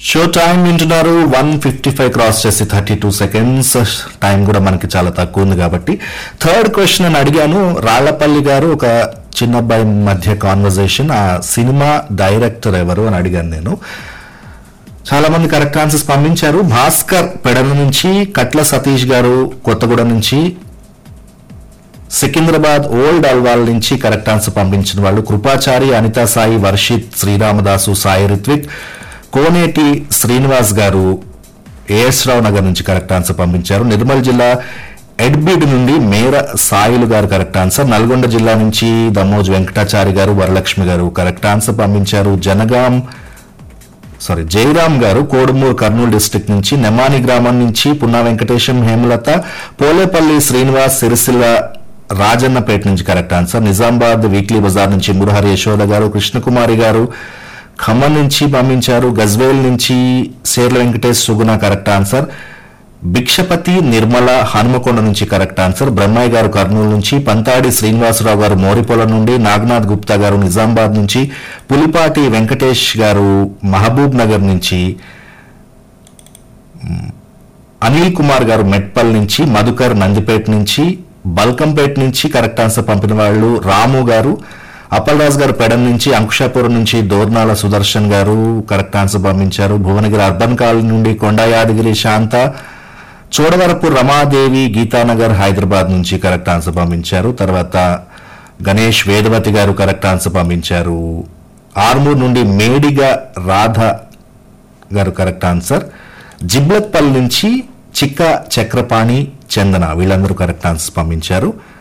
show time వింటున్నారు one fifty five cross చేసి thirty two seconds time కూడా మనకి చాలా తక్కువ ఉంది కాబట్టి థర్డ్ క్వశ్చన్ అని అడిగాను రాళ్లపల్లి గారు ఒక చిన్న అబ్బాయి మధ్య కాన్వర్జేషన్ ఆ సినిమా డైరెక్టర్ ఎవరు అని అడిగాను నేను చాలా మంది కరెక్ట్ ఆన్సర్స్ పంపించారు భాస్కర్ పెడల నుంచి కట్ల సతీష్ గారు కొత్తగూడెం నుంచి సికింద్రాబాద్ ఓల్డ్ అల్వాల్ నుంచి కరెక్ట్ ఆన్సర్ పంపించిన వాళ్ళు కృపాచారి అనితా సాయి వర్షిత్ శ్రీరామదాసు సాయి రిత్విక్ కోనేటి శ్రీనివాస్ గారు ఏఎస్ రావు నగర్ నుంచి కరెక్ట్ ఆన్సర్ పంపించారు నిర్మల్ జిల్లా ఎడ్బిడ్ నుండి మేర సాయిలు గారు కరెక్ట్ ఆన్సర్ నల్గొండ జిల్లా నుంచి దమోజ్ వెంకటాచారి గారు వరలక్ష్మి గారు కరెక్ట్ ఆన్సర్ పంపించారు జనగాం సారీ జయరామ్ గారు కోడుమూరు కర్నూలు డిస్ట్రిక్ట్ నుంచి నెమాని గ్రామం నుంచి పున్నా వెంకటేశం హేమలత పోలేపల్లి శ్రీనివాస్ సిరిసిల్ల రాజన్నపేట నుంచి correct answer Nizamabad weekly bazaar నుంచి మురహరి యశోద గారు కృష్ణకుమారి గారు ఖమ్మం నుంచి పంపించారు గజ్వేల్ నుంచి శేర్ల వెంకటేష్ సుగుణ కరెక్ట్ ఆన్సర్ భిక్షపతి నిర్మల హనుమకొండ నుంచి కరెక్ట్ ఆన్సర్ బ్రహ్మయ్య గారు కర్నూలు నుంచి పంతాడి శ్రీనివాసరావు గారు మోరిపొల నుండి నాగనాథ్ గుప్తా గారు నిజామాబాద్ నుంచి పులిపాటి వెంకటేష్ గారు మహబూబ్ నగర్ నుంచి మ్, అనిల్ కుమార్ గారు మెట్పల్ నుంచి మధుకర్ నందిపేట నుంచి బల్కంపేట నుంచి కరెక్ట్ ఆన్సర్ పంపిన వాళ్ళు రాము గారు అప్పలరాజు గారు పెడం నుంచి అంకుశాపురం నుంచి దోర్నాల సుదర్శన్ గారు కరెక్ట్ ఆన్సర్ పంపించారు భువనగిరి అర్బన్ కాలనీ నుండి కొండ యాదగిరి శాంత చోడవరపు రమాదేవి గీతానగర్ హైదరాబాద్ నుంచి కరెక్ట్ ఆన్సర్ పంపించారు తర్వాత గణేష్ వేదవతి గారు కరెక్ట్ ఆన్సర్ పంపించారు ఆర్మూర్ నుండి మేడిగా రాధ గారు కరెక్ట్ ఆన్సర్ జిబ్లత్పల్లి నుంచి చిక్క చక్రపాణి చందన వీళ్ళందరూ కరెక్ట్ ఆన్సర్స్ పంపించారు